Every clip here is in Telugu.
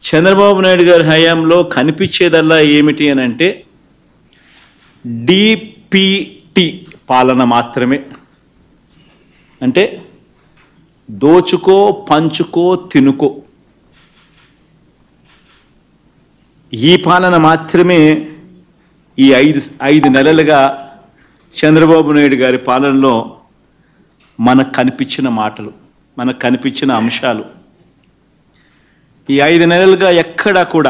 చంద్రబాబు నాయుడు గారి హయాంలో కనిపించేదల్లా ఏమిటి అని అంటే డిపిటి పాలన మాత్రమే అంటే దోచుకో పంచుకో తినుకో ఈ పాలన మాత్రమే ఈ ఐదు ఐదు నెలలుగా చంద్రబాబు నాయుడు గారి పాలనలో మనకు కనిపించిన మాటలు మనకు కనిపించిన అంశాలు ఈ ఐదు నెలలుగా ఎక్కడా కూడా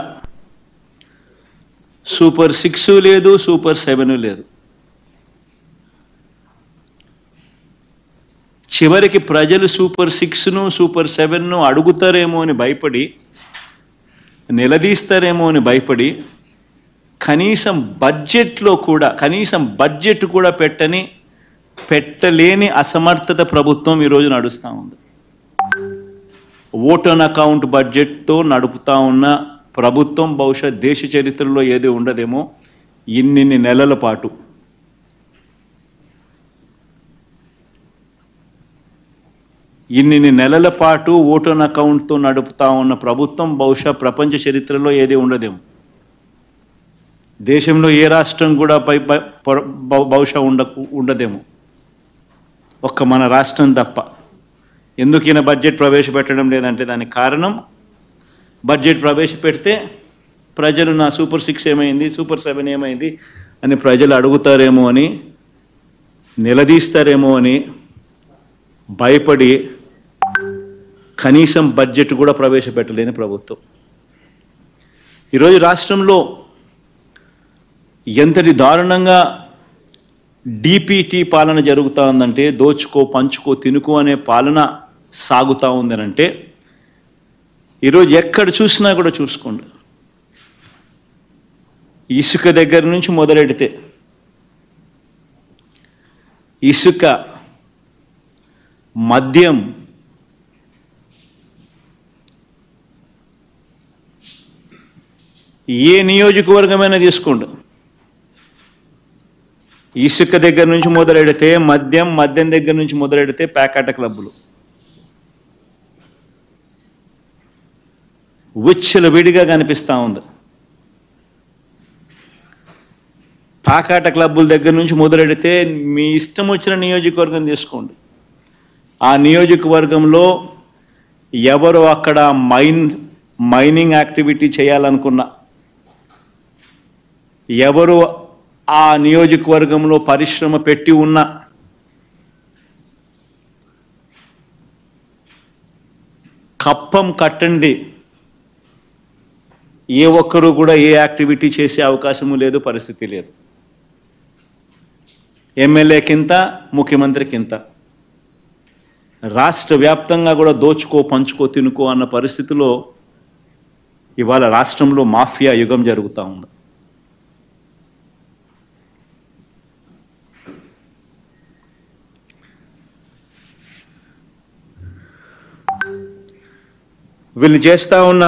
సూపర్ సిక్స్ లేదు సూపర్ సెవెన్ లేదు చివరికి ప్రజలు సూపర్ సిక్స్ను సూపర్ సెవెన్ను అడుగుతారేమో అని భయపడి నిలదీస్తారేమో అని భయపడి కనీసం బడ్జెట్లో కూడా కనీసం బడ్జెట్ కూడా పెట్టని పెట్టలేని అసమర్థత ప్రభుత్వం ఈరోజు నడుస్తూ ఉంది ఓట్ ఆన్ అకౌంట్ బడ్జెట్తో నడుపుతా ఉన్న ప్రభుత్వం బహుశా దేశ చరిత్రలో ఏది ఉండదేమో ఇన్నిన్ని నెలల పాటు ఇన్నిన్ని నెలల పాటు ఓట్ ఆన్ అకౌంట్తో నడుపుతా ఉన్న ప్రభుత్వం బహుశా ప్రపంచ చరిత్రలో ఏది ఉండదేమో దేశంలో ఏ రాష్ట్రం కూడా పై పై- పొర- బహు- బహుశా ఉండ ఉండదేమో ఒక్క మన రాష్ట్రం తప్ప ఎందుకు ఈయన బడ్జెట్ ప్రవేశపెట్టడం లేదంటే దానికి కారణం బడ్జెట్ ప్రవేశపెడితే ప్రజలు నా సూపర్ సిక్స్ ఏమైంది సూపర్ సెవెన్ ఏమైంది అని ప్రజలు అడుగుతారేమో అని నిలదీస్తారేమో అని భయపడి కనీసం బడ్జెట్ కూడా ప్రవేశపెట్టలేని ప్రభుత్వం ఈరోజు రాష్ట్రంలో ఎంతటి దారుణంగా డిపిటి పాలన జరుగుతూ ఉందంటే దోచుకో పంచుకో తినుకో అనే పాలన సాగుతూ ఉందనంటే ఈరోజు ఎక్కడ చూసినా కూడా చూసుకోండి ఇసుక దగ్గర నుంచి మొదలెడితే ఇసుక మద్యం ఏ నియోజకవర్గమైనా తీసుకోండి ఇసుక దగ్గర నుంచి మొదలెడితే మద్యం మద్యం దగ్గర నుంచి మొదలెడితే ప్యాకాట క్లబ్బులు విచ్చల విడిగా కనిపిస్తూ ఉంది పాకాట క్లబ్బుల దగ్గర నుంచి మొదలెడితే మీ ఇష్టం వచ్చిన నియోజకవర్గం తీసుకోండి ఆ నియోజకవర్గంలో ఎవరు అక్కడ మైన్ మైనింగ్ యాక్టివిటీ చేయాలనుకున్నా ఎవరు ఆ నియోజకవర్గంలో పరిశ్రమ పెట్టి ఉన్న కప్పం కట్టండి ఏ ఒక్కరు కూడా ఏ యాక్టివిటీ చేసే అవకాశము లేదు పరిస్థితి లేదు ఎమ్మెల్యే కింత ముఖ్యమంత్రి కింత రాష్ట్ర వ్యాప్తంగా కూడా దోచుకో పంచుకో తినుకో అన్న పరిస్థితిలో ఇవాళ రాష్ట్రంలో మాఫియా యుగం జరుగుతూ ఉంది వీళ్ళు చేస్తూ ఉన్న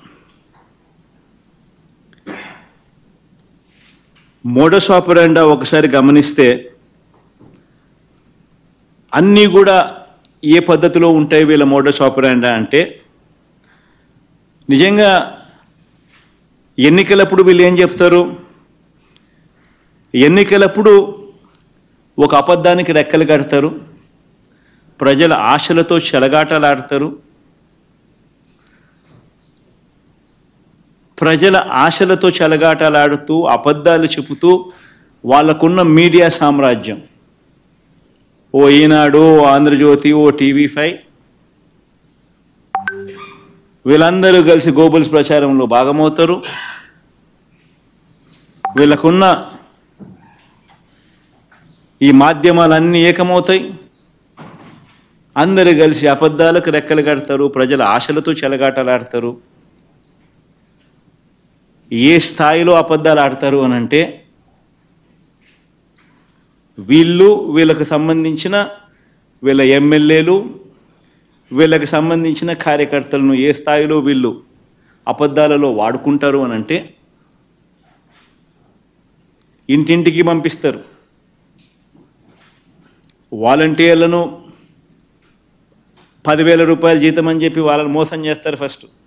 మోడస్ ఆపరెండా ఒకసారి గమనిస్తే అన్నీ కూడా ఏ పద్ధతిలో ఉంటాయి వీళ్ళ మోడస్ ఆపరెండా అంటే నిజంగా ఎన్నికలప్పుడు వీళ్ళు ఏం చెప్తారు ఎన్నికలప్పుడు ఒక అబద్ధానికి రెక్కలు కడతారు ప్రజల ఆశలతో చెలగాటలాడతారు ప్రజల ఆశలతో చెలగాటలాడుతూ అబద్ధాలు చెబుతూ వాళ్ళకున్న మీడియా సామ్రాజ్యం ఓ ఈనాడు ఓ ఆంధ్రజ్యోతి ఓ టీవీ ఫైవ్ వీళ్ళందరూ కలిసి గోబల్స్ ప్రచారంలో భాగమవుతారు వీళ్ళకున్న ఈ మాధ్యమాలన్నీ ఏకమవుతాయి అందరూ కలిసి అబద్ధాలకు రెక్కలు కడతారు ప్రజల ఆశలతో చెలగాటలాడతారు ఏ స్థాయిలో అబద్ధాలు ఆడతారు అని అంటే వీళ్ళు వీళ్ళకు సంబంధించిన వీళ్ళ ఎమ్మెల్యేలు వీళ్ళకి సంబంధించిన కార్యకర్తలను ఏ స్థాయిలో వీళ్ళు అబద్ధాలలో వాడుకుంటారు అని అంటే ఇంటింటికి పంపిస్తారు వాలంటీర్లను పదివేల రూపాయల జీతం అని చెప్పి వాళ్ళని మోసం చేస్తారు ఫస్ట్